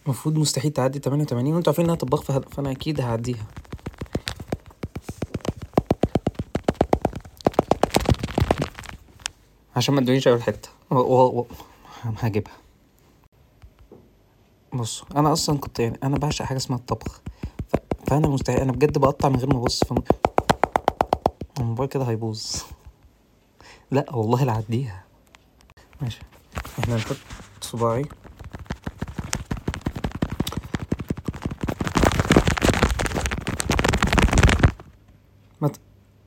المفروض مستحيل تعدي 88 وانتوا عارفين انها طباخ فه- فانا اكيد هعديها عشان ما تدونيش اول حته و... و... و... هجيبها بص انا اصلا كنت يعني انا بعشق حاجه اسمها الطبخ ف... فانا مستحيل انا بجد بقطع من غير ما ابص فم... الموبايل كده هيبوظ لا والله لا عديها ماشي احنا نحط صباعي ما ت...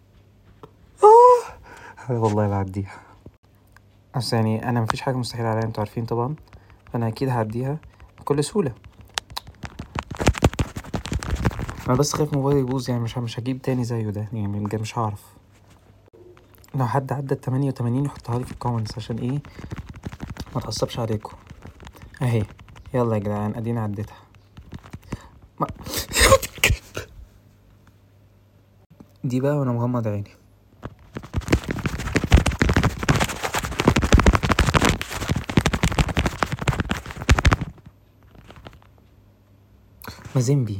آه! والله لا عديها بس يعني انا مفيش حاجه مستحيل عليا انتوا عارفين طبعا فانا اكيد هعديها بكل سهوله انا بس خايف موبايلي يبوظ يعني مش مش هجيب تاني زيه ده يعني بجد مش هعرف لو حد عدى ال 88 يحطها لي في الكومنتس عشان ايه ما اتعصبش عليكم اهي يلا يا جدعان ادينا عديتها ما... دي بقى وانا مغمض عيني مازيمبي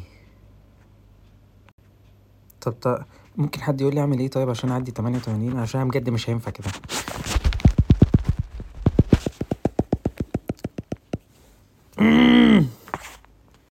طب طب ممكن حد يقول لي اعمل ايه طيب عشان اعدي 88 عشان انا بجد مش هينفع كده